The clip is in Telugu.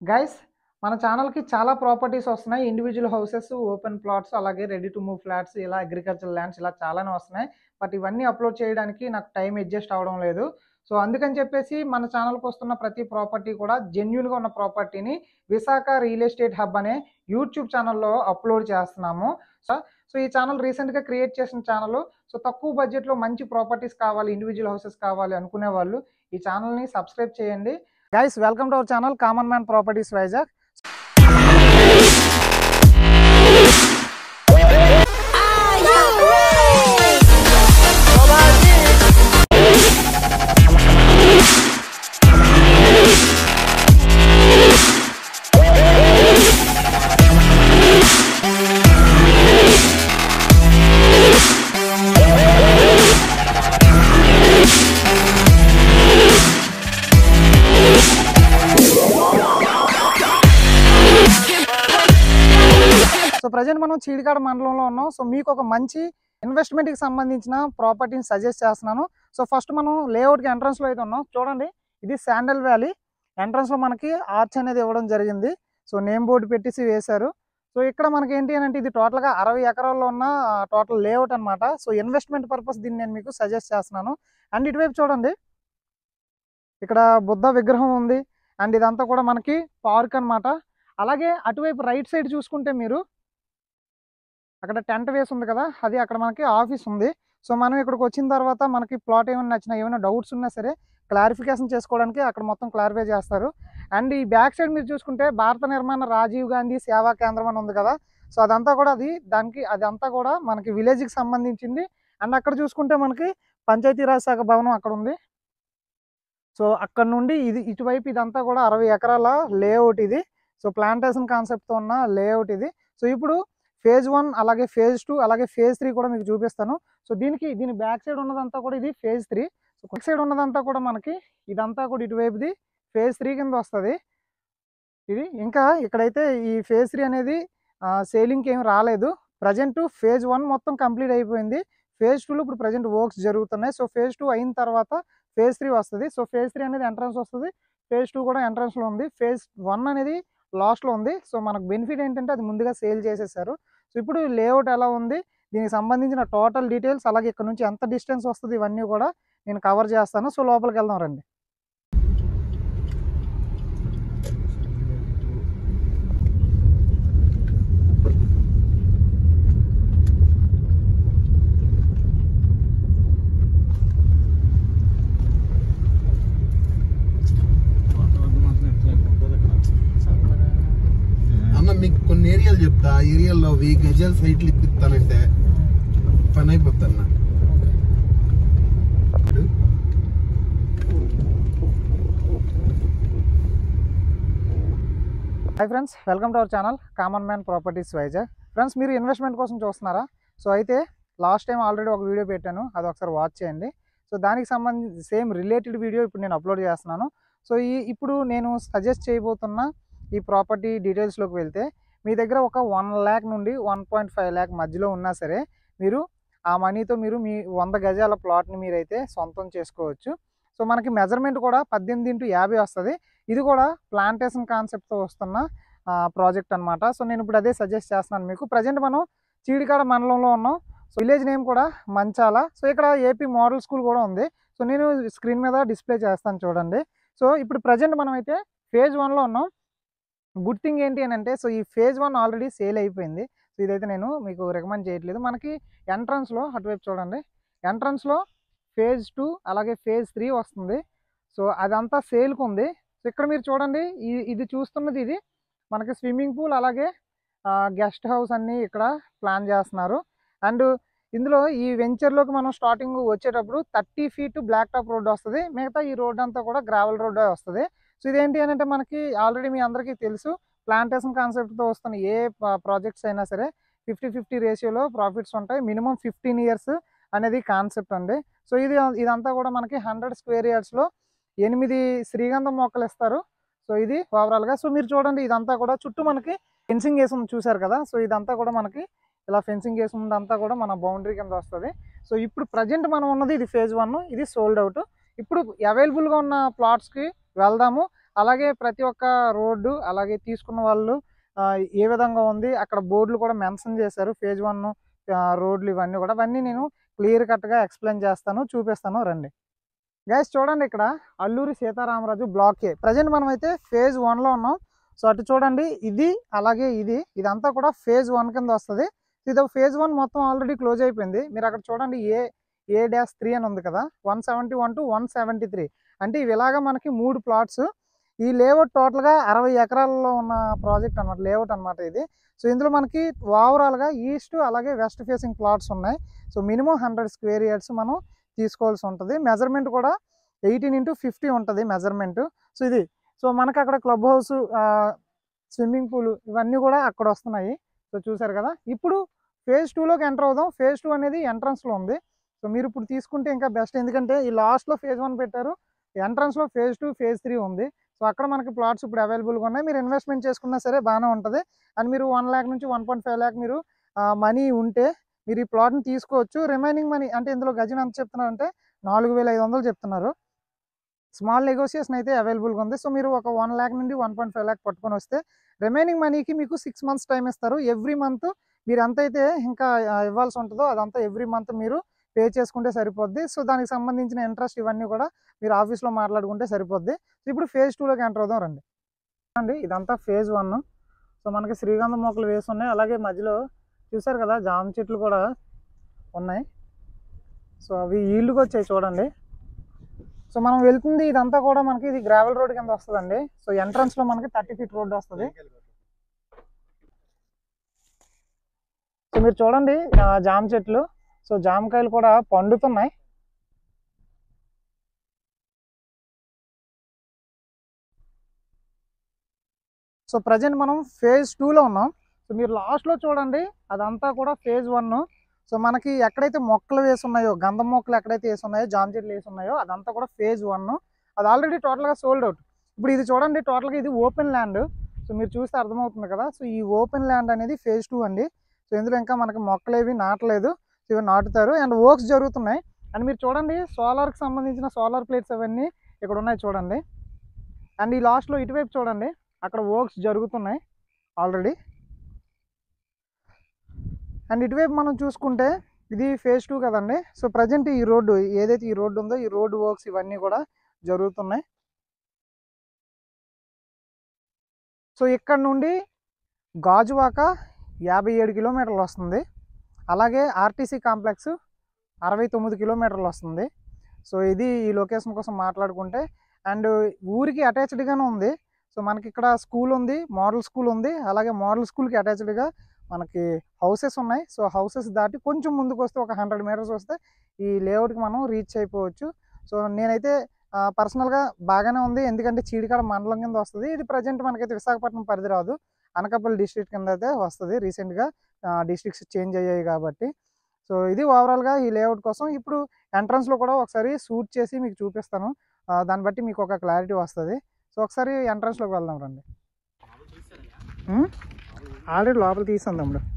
గైస్ మన ఛానల్కి చాలా ప్రాపర్టీస్ వస్తున్నాయి ఇండివిజువల్ హౌసెస్ ఓపెన్ ప్లాట్స్ అలాగే రెడీ టు మూవ్ ఫ్లాట్స్ ఇలా అగ్రికల్చర్ ల్యాండ్స్ ఇలా చాలానే వస్తున్నాయి బట్ ఇవన్నీ అప్లోడ్ చేయడానికి నాకు టైం అడ్జస్ట్ అవడం లేదు సో అందుకని చెప్పేసి మన ఛానల్కి వస్తున్న ప్రతి ప్రాపర్టీ కూడా జెన్యున్గా ఉన్న ప్రాపర్టీని విశాఖ రియల్ ఎస్టేట్ హబ్ అనే యూట్యూబ్ ఛానల్లో అప్లోడ్ చేస్తున్నాము సో సో ఈ ఛానల్ రీసెంట్గా క్రియేట్ చేసిన ఛానల్ సో తక్కువ బడ్జెట్లో మంచి ప్రాపర్టీస్ కావాలి ఇండివిజువల్ హౌసెస్ కావాలి అనుకునే వాళ్ళు ఈ ఛానల్ని సబ్స్క్రైబ్ చేయండి guys welcome to our channel common man properties Vizag Are you ready? So present మనం చీడికాడ మండలంలో ఉన్నాం సో మీకు ఒక మంచి ఇన్వెస్ట్మెంట్కి సంబంధించిన ప్రాపర్టీని సజెస్ట్ చేస్తున్నాను సో ఫస్ట్ మనం లేఅవుట్కి ఎంట్రన్స్లో అయితే ఉన్నాం చూడండి ఇది శాండల్ వ్యాలీ ఎంట్రన్స్లో మనకి ఆర్చ్ అనేది ఇవ్వడం జరిగింది సో నేమ్ బోర్డు పెట్టేసి వేశారు సో ఇక్కడ మనకి ఏంటి అని అంటే ఇది టోటల్గా అరవై ఎకరాల్లో ఉన్న టోటల్ లేఅవుట్ అన్నమాట సో ఇన్వెస్ట్మెంట్ పర్పస్ దీన్ని నేను మీకు సజెస్ట్ చేస్తున్నాను అండ్ ఇటువైపు చూడండి ఇక్కడ బుద్ధ విగ్రహం ఉంది అండ్ ఇదంతా కూడా మనకి పార్క్ అన్నమాట అలాగే అటువైపు రైట్ సైడ్ చూసుకుంటే మీరు అక్కడ టెంట్ వేసి ఉంది కదా అది అక్కడ మనకి ఆఫీస్ ఉంది సో మనం ఇక్కడికి వచ్చిన తర్వాత మనకి ప్లాట్ ఏమైనా నచ్చినా ఏమైనా డౌట్స్ ఉన్నా సరే క్లారిఫికేషన్ చేసుకోవడానికి అక్కడ మొత్తం క్లారిఫై చేస్తారు అండ్ ఈ బ్యాక్ సైడ్ మీరు చూసుకుంటే భారత నిర్మాణ రాజీవ్ గాంధీ సేవా కేంద్రం అని ఉంది కదా సో అదంతా కూడా అది దానికి అదంతా కూడా మనకి విలేజ్కి సంబంధించింది అండ్ అక్కడ చూసుకుంటే మనకి పంచాయతీరాజ్ శాఖ భవనం అక్కడ ఉంది సో అక్కడ నుండి ఇది ఇటువైపు ఇదంతా కూడా అరవై ఎకరాల లేఅవుట్ ఇది సో ప్లాంటేషన్ కాన్సెప్ట్తో ఉన్న లేఅవుట్ ఇది సో ఇప్పుడు ఫేజ్ వన్ అలాగే ఫేజ్ టూ అలాగే ఫేజ్ త్రీ కూడా మీకు చూపిస్తాను సో దీనికి దీని బ్యాక్ సైడ్ ఉన్నదంతా కూడా ఇది phase three so back side ఉన్నదంతా కూడా మనకి ఇదంతా కూడా ఇటువైపుది ఫేజ్ త్రీ కింద వస్తుంది ఇది ఇంకా ఇక్కడైతే ఈ ఫేజ్ త్రీ అనేది సేలింగ్కి ఏం రాలేదు ప్రజెంట్ ఫేజ్ వన్ మొత్తం కంప్లీట్ అయిపోయింది ఫేజ్ టూలో ఇప్పుడు ప్రజెంట్ వర్క్స్ జరుగుతున్నాయి సో ఫేజ్ టూ అయిన తర్వాత ఫేజ్ త్రీ వస్తుంది సో ఫేజ్ త్రీ అనేది ఎంట్రన్స్ వస్తుంది ఫేజ్ టూ కూడా ఎంట్రన్స్లో ఉంది ఫేజ్ వన్ అనేది లాస్ట్లో ఉంది సో మనకు బెనిఫిట్ ఏంటంటే అది ముందుగా సేల్ చేసేసారు సో ఇప్పుడు లేఅవుట్ ఎలా ఉంది దీనికి సంబంధించిన టోటల్ డీటెయిల్స్ అలాగే ఇక్కడ నుంచి ఎంత డిస్టెన్స్ వస్తుంది ఇవన్నీ కూడా నేను కవర్ చేస్తాను సో లోపలికి వెళ్దాం రండి అన్న మీకు కొన్ని ఏరియాలు చెప్తా ఆ ఏరియాలో వెయ్యి గజాల సైట్లు ఇప్పిస్తానంటే పని అయిపోద్ది అన్న hi friends welcome to our channel common man properties Vizag friends మీరు ఇన్వెస్ట్మెంట్ కోసం చూస్తున్నారా సో అయితే లాస్ట్ టైం ఆల్రెడీ ఒక వీడియో పెట్టాను అది ఒకసారి వాచ్ చేయండి సో దానికి సంబంధించి సేమ్ రిలేటెడ్ వీడియో ఇప్పుడు నేను అప్లోడ్ చేస్తున్నాను సో ఈ ఇప్పుడు నేను సజెస్ట్ చేయబోతున్న ఈ ప్రాపర్టీ డీటెయిల్స్లోకి వెళ్తే మీ దగ్గర ఒక వన్ ల్యాక్ నుండి వన్ పాయింట్ ఫైవ్ ల్యాక్ మధ్యలో ఉన్నా సరే మీరు ఆ మనీతో మీరు మీ వంద గజాల ప్లాట్ని మీరైతే సొంతం చేసుకోవచ్చు సో మనకి మెజర్మెంట్ కూడా పద్దెనిమిది ఇంటూ యాభై వస్తుంది ఇది కూడా ప్లాంటేషన్ కాన్సెప్ట్తో వస్తున్న ప్రాజెక్ట్ అన్నమాట సో నేను ఇప్పుడు అదే సజెస్ట్ చేస్తున్నాను మీకు ప్రజెంట్ మనం చీడికాడ మండలంలో ఉన్నాం సో విలేజ్ నేమ్ కూడా మంచాల సో ఇక్కడ ఏపీ మోడల్ స్కూల్ కూడా ఉంది సో నేను స్క్రీన్ మీద డిస్ప్లే చేస్తాను చూడండి సో ఇప్పుడు ప్రజెంట్ మనం అయితే ఫేజ్ వన్లో ఉన్నాం గుడ్ థింగ్ ఏంటి అని అంటే సో ఈ ఫేజ్ వన్ ఆల్రెడీ సేల్ అయిపోయింది సో ఇదైతే నేను మీకు రికమెండ్ చేయట్లేదు మనకి ఎంట్రన్స్లో అటువైపు చూడండి ఎంట్రన్స్లో ఫేజ్ టూ అలాగే ఫేజ్ త్రీ వస్తుంది సో అదంతా సేల్కి ఉంది సో ఇక్కడ మీరు చూడండి ఈ- ఇది చూస్తున్నది ఇది మనకి స్విమ్మింగ్ పూల్ అలాగే గెస్ట్ హౌస్ అన్నీ ఇక్కడ ప్లాన్ చేస్తున్నారు అండ్ ఇందులో ఈ వెంచర్లోకి మనం స్టార్టింగ్ వచ్చేటప్పుడు thirty feet black top road వస్తుంది మిగతా ఈ రోడ్ అంతా కూడా గ్రావెల్ రోడ్ వస్తుంది సో ఇదేంటి అని అంటే మనకి ఆల్రెడీ మీ అందరికీ తెలుసు ప్లాంటేషన్ కాన్సెప్ట్తో వస్తున్న ఏ ప్రాజెక్ట్స్ అయినా సరే ఫిఫ్టీ ఫిఫ్టీ రేషియోలో ప్రాఫిట్స్ ఉంటాయి మినిమం ఫిఫ్టీన్ ఇయర్స్ అనేది కాన్సెప్ట్ అండి సో ఇది ఇదంతా కూడా మనకి హండ్రెడ్ స్క్వేర్ యార్డ్స్లో ఎనిమిది శ్రీగంధం మొక్కలు ఇస్తారు సో ఇది ఓవరాల్గా సో మీరు చూడండి ఇదంతా కూడా చుట్టూ మనకి ఫెన్సింగ్ వేసి ఉంది చూసారు కదా సో ఇదంతా కూడా మనకి ఇలా ఫెన్సింగ్ వేసి ఉందంతా కూడా మన బౌండరీ కింద వస్తుంది సో ఇప్పుడు ప్రజెంట్ మనం ఉన్నది ఇది ఫేజ్ వన్ ఇది సోల్డ్ అవుట్ ఇప్పుడు అవైలబుల్గా ఉన్న ప్లాట్స్కి వెళ్దాము అలాగే ప్రతి ఒక్క రోడ్డు అలాగే తీసుకున్న వాళ్ళు ఆ, ఏ విధంగా ఉంది అక్కడ బోర్డులు కూడా మెన్షన్ చేశారు ఫేజ్ వన్ రోడ్లు ఇవన్నీ కూడా అవన్నీ నేను క్లియర్ కట్గా ఎక్స్ప్లెయిన్ చేస్తాను చూపిస్తాను రండి గైస్ చూడండి ఇక్కడ Alluri Sitaramaraju block A present మనం అయితే ఫేజ్ వన్లో ఉన్నాం సో అటు చూడండి ఇది అలాగే ఇది ఇదంతా కూడా ఫేజ్ వన్ కింద వస్తుంది ఇది ఫేజ్ వన్ మొత్తం ఆల్రెడీ క్లోజ్ అయిపోయింది మీరు అక్కడ చూడండి ఏ ఏ డాష్ త్రీ అని ఉంది కదా one seventy one two one seventy three అంటే ఇవి ఇలాగా మనకి మూడు ప్లాట్స్ ఈ లేఅవుట్ టోటల్గా అరవై ఎకరాల్లో ఉన్న ప్రాజెక్ట్ అనమాట లేఅవుట్ అనమాట ఇది సో ఇందులో మనకి ఓవరాల్గా ఈస్ట్ అలాగే వెస్ట్ ఫేసింగ్ ప్లాట్స్ ఉన్నాయి so minimum hundred square years మనం తీసుకోవాల్సి ఉంటుంది మెజర్మెంట్ కూడా ఎయిటీన్ ఇంటూ ఫిఫ్టీ ఉంటుంది మెజర్మెంట్ సో ఇది సో మనకి అక్కడ క్లబ్ హౌస్ స్విమ్మింగ్ పూల్ ఇవన్నీ కూడా అక్కడ వస్తున్నాయి సో చూసారు కదా ఇప్పుడు ఫేజ్ టూలోకి ఎంటర్ అవుదాం ఫేజ్ టూ అనేది ఎంట్రన్స్లో ఉంది సో మీరు ఇప్పుడు తీసుకుంటే ఇంకా బెస్ట్ ఎందుకంటే ఈ లాస్ట్లో ఫేజ్ వన్ పెట్టారు ఎంట్రన్స్లో ఫేజ్ టూ ఫేజ్ త్రీ ఉంది సో అక్కడ మనకి ప్లాట్స్ ఇప్పుడు అవైలబుల్గా ఉన్నాయి మీరు ఇన్వెస్ట్మెంట్ చేసుకున్నా సరే బాగానే ఉంటుంది అండ్ మీరు వన్ ల్యాక్ నుంచి వన్ పాయింట్ ఫైవ్ ల్యాక్ మీరు మనీ ఉంటే మీరు ఈ ప్లాట్ని తీసుకోవచ్చు రిమైనింగ్ మనీ అంటే ఇందులో గజం ఎంత చెప్తున్నారంటే నాలుగు వేల ఐదు వందలు చెప్తున్నారు స్మాల్ నెగోషియేషన్ అయితే అవైలబుల్గా ఉంది సో మీరు ఒక వన్ ల్యాక్ నుండి వన్ పాయింట్ ఫైవ్ ల్యాక్ పట్టుకొని వస్తే రిమైనింగ్ మనీకి మీకు సిక్స్ మంత్స్ టైం ఇస్తారు ఎవ్రీ మంత్ మీరు ఎంతైతే ఇంకా ఆ, ఇవ్వాల్సి ఉంటుందో అదంతా ఎవ్రీ మంత్ మీరు పే చేసుకుంటే సరిపోద్ది సో దానికి సంబంధించిన ఇంట్రెస్ట్ ఇవన్నీ కూడా మీరు ఆఫీస్లో మాట్లాడుకుంటే సరిపోద్ది సో ఇప్పుడు ఫేజ్ టూలోకి ఎంటర్ అవుదాం రండి అండి ఇదంతా ఫేజ్ వన్ సో మనకి శ్రీగంధం మొక్కలు వేసి ఉన్నాయి అలాగే మధ్యలో చూసారు కదా జామ చెట్లు కూడా ఉన్నాయి సో అవి ఈల్డ్కి వచ్చాయి చూడండి సో మనం వెళ్తుంది ఇదంతా కూడా మనకి ఇది గ్రావెల్ రోడ్ కింద వస్తుందండి సో ఎంట్రన్స్ లో మనకి థర్టీ ఫీట్ రోడ్ వస్తుంది సో మీరు చూడండి ఆ, జామ చెట్లు సో జామకాయలు కూడా పండుతున్నాయి సో ప్రజెంట్ మనం ఫేజ్ టూలో ఉన్నాం సో మీరు లాస్ట్లో చూడండి అదంతా కూడా ఫేజ్ వన్ సో మనకి ఎక్కడైతే మొక్కలు వేసి ఉన్నాయో గంధం మొక్కలు ఎక్కడైతే వేసి ఉన్నాయో జామ చెట్లు వేసి ఉన్నాయో అదంతా కూడా ఫేజ్ వన్ అది ఆల్రెడీ టోటల్గా సోల్డ్ అవుట్ ఇప్పుడు ఇది చూడండి టోటల్గా ఇది ఓపెన్ ల్యాండ్ సో మీరు చూస్తే అర్థమవుతుంది కదా సో ఈ ఓపెన్ ల్యాండ్ అనేది ఫేజ్ టూ అండి సో ఇందులో ఇంకా మనకి మొక్కలు ఏవి నాటలేదు సో ఇవి నాటుతారు అండ్ వర్క్స్ జరుగుతున్నాయి అండ్ మీరు చూడండి సోలార్కి సంబంధించిన సోలార్ ప్లేట్స్ అవన్నీ ఇక్కడ ఉన్నాయి చూడండి అండ్ ఈ లాస్ట్లో ఇటువైపు చూడండి అక్కడ వర్క్స్ జరుగుతున్నాయి ఆల్రెడీ అండ్ ఇటువైపు మనం చూసుకుంటే ఇది ఫేజ్ టూ కదండి సో ప్రజెంట్ ఈ రోడ్డు ఏదైతే ఈ రోడ్డు ఉందో ఈ రోడ్డు వర్క్స్ ఇవన్నీ కూడా జరుగుతున్నాయి సో ఇక్కడ నుండి గాజువాక యాభై ఏడు కిలోమీటర్లు వస్తుంది అలాగే ఆర్టీసీ కాంప్లెక్స్ అరవై తొమ్మిది కిలోమీటర్లు వస్తుంది సో ఇది ఈ లొకేషన్ కోసం మాట్లాడుకుంటే అండ్ ఊరికి అటాచ్డ్గానే ఉంది సో మనకి ఇక్కడ స్కూల్ ఉంది మోడల్ స్కూల్ ఉంది అలాగే మోడల్ స్కూల్కి అటాచ్డ్గా మనకి హౌసెస్ ఉన్నాయి సో హౌసెస్ దాటి కొంచెం ముందుకు వస్తే ఒక హండ్రెడ్ మీటర్స్ వస్తే ఈ లేఅవుట్కి మనం రీచ్ అయిపోవచ్చు సో నేనైతే పర్సనల్గా బాగానే ఉంది ఎందుకంటే చీడికాడ మండలం కింద వస్తుంది ఇది ప్రజెంట్ మనకైతే విశాఖపట్నం పరిధి రాదు అనకాపల్లి డిస్ట్రిక్ట్ కింద అయితే వస్తుంది రీసెంట్గా డిస్ట్రిక్ట్స్ చేంజ్ అయ్యాయి కాబట్టి సో ఇది ఓవరాల్గా ఈ లేఅవుట్ కోసం ఇప్పుడు ఎంట్రన్స్లో కూడా ఒకసారి షూట్ చేసి మీకు చూపిస్తాను ఆ, దాన్ని బట్టి మీకు ఒక క్లారిటీ వస్తుంది సో ఒకసారి ఎంట్రన్స్లోకి వెళ్దాం రండి ఆల్రెడీ లోపల తీసాం తమ్ముడు